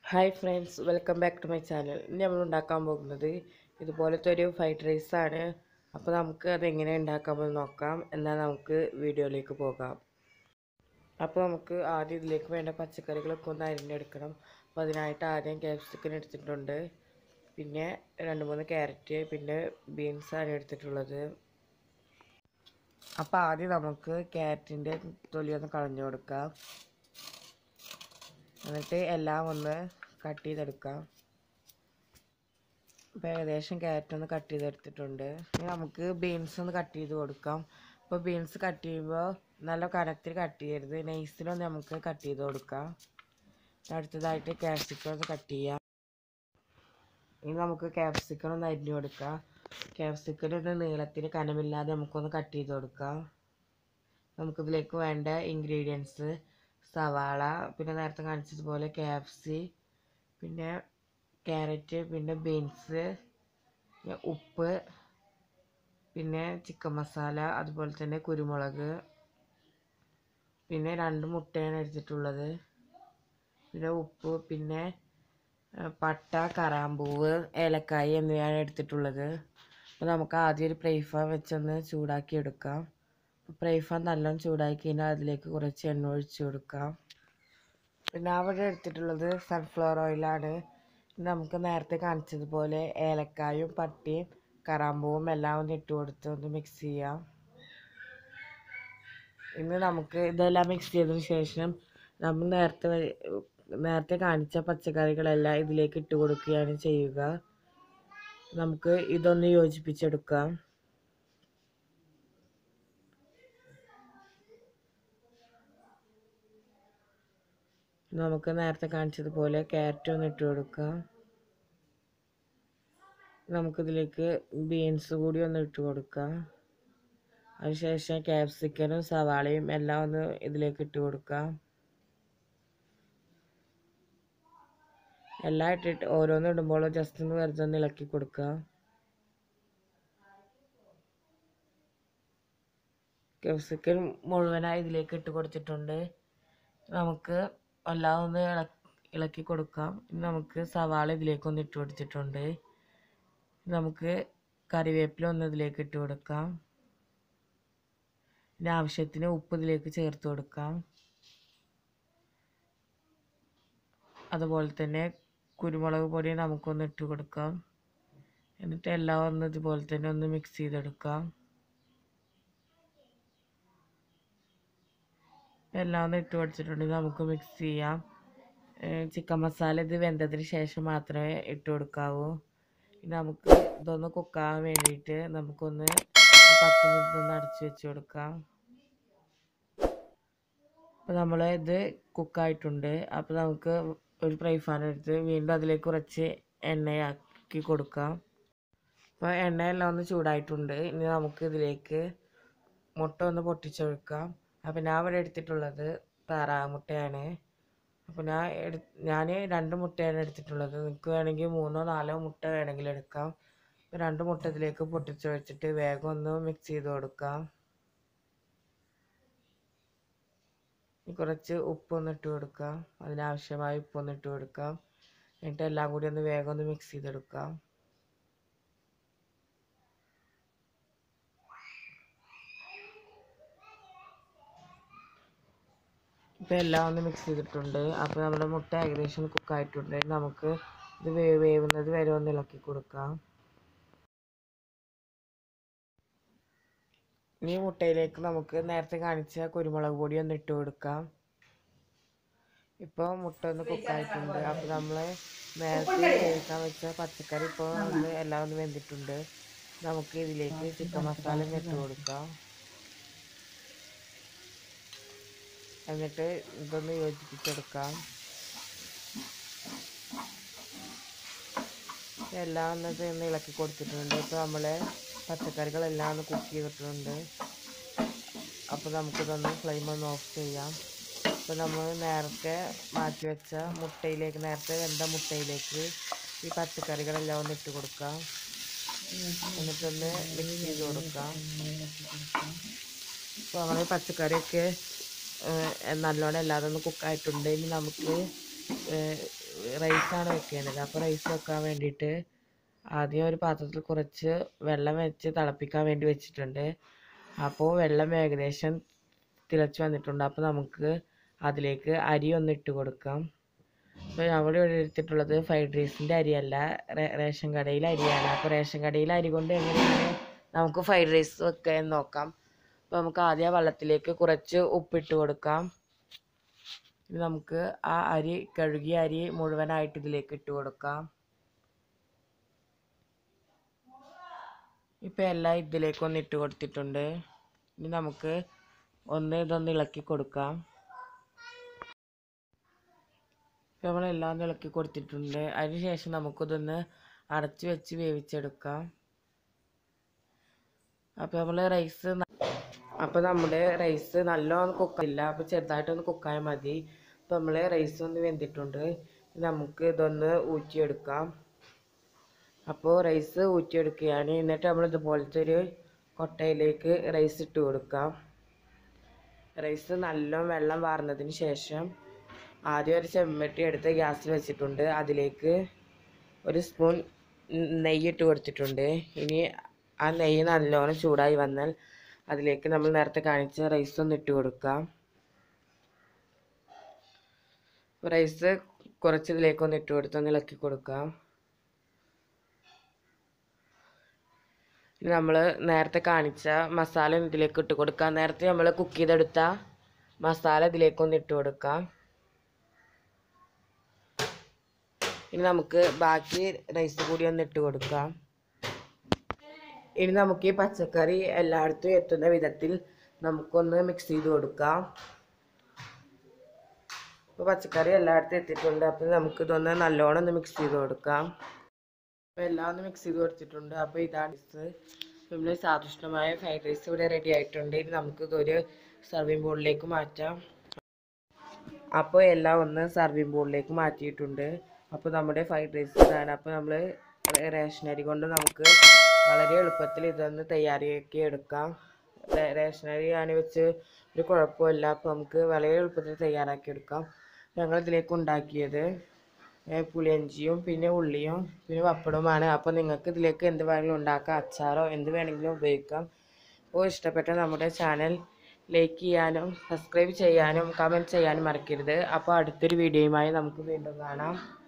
hi friends welcome back to my channel ഇന്ന് നമ്മൾ ഉണ്ടാക്കാൻ പോകുന്നത് ഇതുപോലത്തെ ഒരു ഫ്രൈഡ് റൈസ് ആണ് അപ്പോൾ നമുക്ക് അത് എങ്ങനെ ഉണ്ടാക്കാമെന്ന് നോക്കാം എന്നാൽ നമുക്ക് വീഡിയോയിലേക്ക് പോകാം അപ്പോൾ നമുക്ക് ആദ്യം ഇതിലേക്ക് വേണ്ട പച്ചക്കറികളൊക്കെ ഒന്ന് അരിഞ്ഞെടുക്കണം അപ്പോൾ അതിനായിട്ട് ആദ്യം ക്യാപ്സിക്കൻ എടുത്തിട്ടുണ്ട് പിന്നെ രണ്ട് മൂന്ന് ക്യാരറ്റ് പിന്നെ ബീൻസാണ് എടുത്തിട്ടുള്ളത് അപ്പോൾ ആദ്യം നമുക്ക് ക്യാരറ്റിൻ്റെ തൊലി ഒന്ന് കളഞ്ഞു കൊടുക്കാം എന്നിട്ട് എല്ലാം ഒന്ന് കട്ട് ചെയ്തെടുക്കാം ഇപ്പോൾ ഏകദേശം ക്യാരറ്റ് ഒന്ന് കട്ട് ചെയ്തെടുത്തിട്ടുണ്ട് ഇനി നമുക്ക് ബീൻസ് ഒന്ന് കട്ട് ചെയ്ത് കൊടുക്കാം അപ്പോൾ ബീൻസ് കട്ട് ചെയ്യുമ്പോൾ നല്ല കനത്തിൽ കട്ട് ചെയ്യരുത് നൈസിലൊന്ന് നമുക്ക് കട്ട് ചെയ്ത് കൊടുക്കാം അടുത്തതായിട്ട് ക്യാപ്സിക്കം ഒന്ന് കട്ട് ചെയ്യാം ഇനി നമുക്ക് ക്യാപ്സിക്കം ഒന്ന് അരിഞ്ഞു കൊടുക്കാം ക്യാപ്സിക്കം ഒന്ന് നീളത്തിൽ കനമില്ലാതെ നമുക്കൊന്ന് കട്ട് ചെയ്ത് കൊടുക്കാം നമുക്കിതിലേക്ക് വേണ്ട ഇൻഗ്രീഡിയൻസ് സവാള പിന്നെ നേരത്തെ കാണിച്ചതുപോലെ ക്യാപ്സി പിന്നെ ക്യാരറ്റ് പിന്നെ ബീൻസ് പിന്നെ ഉപ്പ് പിന്നെ ചിക്കൻ മസാല അതുപോലെ തന്നെ കുരുമുളക് പിന്നെ രണ്ട് മുട്ടയാണ് എടുത്തിട്ടുള്ളത് പിന്നെ ഉപ്പ് പിന്നെ പട്ട കറാമ്പൂവ് ഏലക്കായി എന്നിവയാണ് എടുത്തിട്ടുള്ളത് അപ്പോൾ നമുക്ക് ആദ്യം ഒരു ഫ്രൈ ഫാൻ വെച്ചൊന്ന് ചൂടാക്കി എടുക്കാം ഫ്രൈ ഫാൻ നല്ലോണം ചൂടാക്കി കഴിഞ്ഞാൽ അതിലേക്ക് കുറച്ച് എണ്ണ ഒഴിച്ച് കൊടുക്കാം പിന്നെ അവിടെ എടുത്തിട്ടുള്ളത് സൺഫ്ലവർ ഓയിലാണ് നമുക്ക് നേരത്തെ കാണിച്ചതുപോലെ ഏലക്കായും പട്ടിയും കറാമ്പൂവും എല്ലാം ഒന്ന് ഇട്ട് കൊടുത്ത് ഒന്ന് മിക്സ് ചെയ്യാം ഇന്ന് നമുക്ക് ഇതെല്ലാം മിക്സ് ചെയ്തതിന് ശേഷം നമ്മൾ നേരത്തെ നേരത്തെ കാണിച്ച പച്ചക്കറികളെല്ലാം ഇതിലേക്ക് ഇട്ട് കൊടുക്കുകയാണ് ചെയ്യുക നമുക്ക് ഇതൊന്ന് യോജിപ്പിച്ചെടുക്കാം നമുക്ക് നേരത്തെ കാണിച്ചതുപോലെ ക്യാരറ്റ് ഒന്ന് ഇട്ട് കൊടുക്കാം നമുക്കിതിലേക്ക് ബീൻസ് കൂടി ഒന്ന് ഇട്ട് കൊടുക്കാം അതിനുശേഷം ക്യാപ്സിക്കനും സവാളയും എല്ലാം ഒന്ന് ഇതിലേക്ക് ഇട്ട് കൊടുക്കാം എല്ലാം ഇട്ടിട്ട് ഓരോന്ന് ഇടുമ്പോൾ ജസ്റ്റ് ഒന്ന് വെറുതെ ഒന്ന് ഇളക്കി കൊടുക്കാം ക്യാപ്സിക്കൻ മുഴുവനായി ഇതിലേക്ക് ഇട്ട് കൊടുത്തിട്ടുണ്ട് നമുക്ക് എല്ലാം ഒന്ന് ഇളക്കി കൊടുക്കാം നമുക്ക് സവാള ഇതിലേക്ക് ഒന്ന് ഇട്ട് കൊടുത്തിട്ടുണ്ട് നമുക്ക് കറിവേപ്പില ഒന്ന് ഇതിലേക്ക് ഇട്ട് കൊടുക്കാം പിന്നെ ആവശ്യത്തിന് ഉപ്പ് ഇതിലേക്ക് ചേർത്ത് കൊടുക്കാം അതുപോലെ തന്നെ കുരുമുളക് പൊടി നമുക്കൊന്ന് ഇട്ട് കൊടുക്കാം എന്നിട്ട് എല്ലാം ഒന്ന് ഇതുപോലെ തന്നെ ഒന്ന് മിക്സ് ചെയ്തെടുക്കാം എല്ലാം ഒന്ന് ഇട്ട് കൊടുത്തിട്ടുണ്ടെങ്കിൽ നമുക്ക് മിക്സ് ചെയ്യാം ചിക്കൻ മസാല ഇത് വെന്തതിന് ശേഷം മാത്രമേ ഇട്ട് കൊടുക്കാവൂ ഇനി നമുക്ക് ഇതൊന്ന് കുക്കാൻ വേണ്ടിയിട്ട് നമുക്കൊന്ന് പത്ത് മിനിറ്റ് ഒന്ന് അടച്ചു വെച്ച് കൊടുക്കാം അപ്പോൾ നമ്മൾ ഇത് കുക്കായിട്ടുണ്ട് അപ്പോൾ നമുക്ക് ഒരു ഫ്രൈ പാൻ എടുത്ത് വീണ്ടും അതിലേക്ക് കുറച്ച് എണ്ണയാക്കി കൊടുക്കാം അപ്പോൾ എണ്ണയെല്ലാം ഒന്ന് ചൂടായിട്ടുണ്ട് ഇനി നമുക്ക് ഇതിലേക്ക് മുട്ട ഒന്ന് പൊട്ടിച്ചൊഴിക്കാം അപ്പോൾ ഞാൻ ഇവിടെ എടുത്തിട്ടുള്ളത് താറാവ് മുട്ടയാണ് അപ്പോൾ ഞാൻ എടു ഞാൻ രണ്ട് മുട്ടയാണ് എടുത്തിട്ടുള്ളത് നിങ്ങൾക്ക് വേണമെങ്കിൽ മൂന്നോ നാലോ മുട്ട വേണമെങ്കിൽ എടുക്കാം രണ്ട് മുട്ട ഇതിലേക്ക് പൊട്ടിച്ച് വെച്ചിട്ട് വേഗം ഒന്ന് മിക്സ് ചെയ്ത് കൊടുക്കാം കുറച്ച് ഉപ്പൊന്ന് ഇട്ട് കൊടുക്കാം അതിനാവശ്യമായ ഉപ്പൊന്ന് ഇട്ട് കൊടുക്കാം എന്നിട്ട് എല്ലാം കൂടി ഒന്ന് വേഗം ഒന്ന് മിക്സ് ചെയ്തെടുക്കാം ഇപ്പോൾ എല്ലാം ഒന്ന് മിക്സ് ചെയ്തിട്ടുണ്ട് അപ്പോൾ നമ്മുടെ മുട്ട ഏകദേശം കുക്കായിട്ടുണ്ട് നമുക്ക് ഇത് വേ വേവുന്നത് വരെ ഒന്ന് ഇളക്കി കൊടുക്കാം ഈ മുട്ടയിലേക്ക് നമുക്ക് നേരത്തെ കാണിച്ച കുരുമുളക് പൊടി ഒന്ന് ഇട്ട് കൊടുക്കാം ഇപ്പോൾ മുട്ട ഒന്ന് കുക്കായിട്ടുണ്ട് അപ്പോൾ നമ്മൾ നേരത്തെ വേവിക്കാൻ വെച്ച പച്ചക്കറി ഇപ്പോൾ ഒന്ന് എല്ലാം ഒന്ന് വെന്തിട്ടുണ്ട് നമുക്ക് ഇതിലേക്ക് ചിക്കൻ മസാല ഇട്ട് കൊടുക്കാം എന്നിട്ട് ഇതൊന്ന് യോജിപ്പിച്ചെടുക്കാം എല്ലാം ഒന്ന് ഒന്ന് ഇളക്കി കൊടുത്തിട്ടുണ്ട് ഇപ്പോൾ നമ്മൾ പച്ചക്കറികളെല്ലാം ഒന്ന് കുക്ക് ചെയ്തിട്ടുണ്ട് അപ്പോൾ നമുക്കിതൊന്ന് ഫ്ലെയിം ഒന്ന് ഓഫ് ചെയ്യാം അപ്പോൾ നമ്മൾ നേരത്തെ മാറ്റി വെച്ച മുട്ടയിലേക്ക് നേരത്തെ വെന്ത മുട്ടയിലേക്ക് ഈ പച്ചക്കറികളെല്ലാം ഒന്ന് ഇട്ട് കൊടുക്കാം എന്നിട്ടൊന്ന് മിക്സ് ചെയ്ത് കൊടുക്കാം അപ്പോൾ നമ്മൾ പച്ചക്കറിയൊക്കെ നല്ലോണം എല്ലാതും ഒന്ന് കുക്കായിട്ടുണ്ട് ഇനി നമുക്ക് റൈസാണ് വെക്കേണ്ടത് അപ്പോൾ റൈസ് വെക്കാൻ വേണ്ടിയിട്ട് ആദ്യം ഒരു പാത്രത്തിൽ കുറച്ച് വെള്ളം വെച്ച് തിളപ്പിക്കാൻ വേണ്ടി വെച്ചിട്ടുണ്ട് അപ്പോൾ വെള്ളം ഏകദേശം തിളച്ച് വന്നിട്ടുണ്ട് അപ്പോൾ നമുക്ക് അതിലേക്ക് അരി ഒന്ന് ഇട്ട് കൊടുക്കാം അപ്പോൾ നമ്മൾ ഇവിടെ എടുത്തിട്ടുള്ളത് ഫ്രൈഡ് റൈസിൻ്റെ അരിയല്ല റേ- റേഷൻ കടയിലെ അരിയാണ് അപ്പോൾ റേഷൻ കടയിലെ അരി കൊണ്ട് എങ്ങനെയാണ് നമുക്ക് ഫ്രൈഡ് റൈസ് വെക്കുക എന്ന് നോക്കാം അപ്പോൾ നമുക്ക് ആദ്യം ആ വെള്ളത്തിലേക്ക് കുറച്ച് ഉപ്പിട്ട് കൊടുക്കാം ഇനി നമുക്ക് ആ അരി കഴുകിയ അരി മുഴുവനായിട്ട് ഇതിലേക്ക് ഇട്ട് കൊടുക്കാം ഇപ്പം എല്ലാം ഇതിലേക്ക് ഒന്ന് ഇട്ട് കൊടുത്തിട്ടുണ്ട് ഇനി നമുക്ക് ഒന്ന് ഇതൊന്ന് ഇളക്കി കൊടുക്കാം ഇപ്പം നമ്മളെല്ലാം ഒന്ന് ഇളക്കി കൊടുത്തിട്ടുണ്ട് അതിന് ശേഷം നമുക്കിതൊന്ന് അടച്ച് വെച്ച് വേവിച്ചെടുക്കാം അപ്പോൾ നമ്മൾ റൈസ് അപ്പോൾ നമ്മുടെ റൈസ് നല്ലോണം കുക്കില്ല അപ്പോൾ ചെറുതായിട്ടൊന്ന് കുക്കായാൽ മതി അപ്പോൾ നമ്മൾ റൈസ് ഒന്ന് വെന്തിട്ടുണ്ട് ഇനി നമുക്ക് ഇതൊന്ന് ഊറ്റിയെടുക്കാം അപ്പോൾ റൈസ് ഊറ്റിയെടുക്കുകയാണ് എന്നിട്ട് നമ്മൾ ഇതുപോലത്തെ ഒരു കൊട്ടയിലേക്ക് റൈസ് ഇട്ട് കൊടുക്കാം റൈസ് നല്ല വെള്ളം വാർന്നതിന് ശേഷം ആദ്യം ഒരു ചെമ്പട്ടി എടുത്ത് ഗ്യാസിൽ വെച്ചിട്ടുണ്ട് അതിലേക്ക് ഒരു സ്പൂൺ നെയ്യ് ഇട്ട് കൊടുത്തിട്ടുണ്ട് ഇനി ആ നെയ്യ് നല്ലോണം ചൂടായി വന്നാൽ അതിലേക്ക് നമ്മൾ നേരത്തെ കാണിച്ച റൈസ് ഒന്ന് ഇട്ട് കൊടുക്കാം റൈസ് കുറച്ച് ഇതിലേക്ക് ഒന്ന് ഇട്ട് കൊടുത്ത് ഒന്ന് ഇളക്കി കൊടുക്കാം ഇനി നമ്മൾ നേരത്തെ കാണിച്ച മസാല ഇതിലേക്ക് ഇട്ട് കൊടുക്കാം നേരത്തെ നമ്മൾ കുക്ക് ചെയ്തെടുത്ത മസാല ഇതിലേക്ക് ഒന്ന് ഇട്ട് കൊടുക്കാം ഇനി നമുക്ക് ബാക്കി റൈസ് കൂടി ഒന്ന് ഇട്ട് കൊടുക്കാം ഇനി നമുക്ക് ഈ പച്ചക്കറി എല്ലായിടത്തും എത്തുന്ന വിധത്തിൽ നമുക്കൊന്ന് മിക്സ് ചെയ്ത് കൊടുക്കാം ഇപ്പോൾ പച്ചക്കറി എല്ലായിടത്തും എത്തിയിട്ടുണ്ട് അപ്പോൾ നമുക്കിതൊന്ന് നല്ലോണം ഒന്ന് മിക്സ് ചെയ്ത് കൊടുക്കാം അപ്പോൾ എല്ലാം ഒന്ന് മിക്സ് ചെയ്ത് കൊടുത്തിട്ടുണ്ട് അപ്പോൾ ഇതാണ് റൈസ് നമ്മൾ സ്വാദിഷ്ടമായ ഫ്രൈഡ് റൈസ് ഇവിടെ റെഡി ആയിട്ടുണ്ട് ഇനി നമുക്കിതൊരു സർവിങ് ബോളിലേക്ക് മാറ്റാം അപ്പോൾ എല്ലാം ഒന്ന് സർവിങ് ബോളിലേക്ക് മാറ്റിയിട്ടുണ്ട് അപ്പോൾ നമ്മുടെ ഫ്രൈഡ് റൈസ് ഇതാണ് അപ്പോൾ നമ്മൾ റേഷനരി കൊണ്ട് നമുക്ക് വളരെ എളുപ്പത്തിൽ ഇതൊന്ന് തയ്യാറാക്കി എടുക്കാം റേ- റേഷനരി ആണ് വെച്ച് ഒരു കുഴപ്പമില്ല അപ്പോൾ നമുക്ക് വളരെ എളുപ്പത്തിൽ തയ്യാറാക്കി എടുക്കാം ഞങ്ങൾ ഇതിലേക്ക് ഉണ്ടാക്കിയത് ഏ, പുളിയഞ്ചിയും പിന്നെ ഉള്ളിയും പിന്നെ പപ്പടവുമാണ് അപ്പോൾ നിങ്ങൾക്ക് ഇതിലേക്ക് എന്ത് വേണമെങ്കിലും ഉണ്ടാക്കാം അച്ചാറോ എന്ത് വേണമെങ്കിലും ഉപയോഗിക്കാം അപ്പോൾ ഇഷ്ടപ്പെട്ട നമ്മുടെ ചാനൽ ലൈക്ക് ചെയ്യാനും സബ്സ്ക്രൈബ് ചെയ്യാനും കമൻറ്റ് ചെയ്യാനും മറക്കരുത് അപ്പോൾ അടുത്തൊരു വീഡിയോയുമായി നമുക്ക് വീണ്ടും കാണാം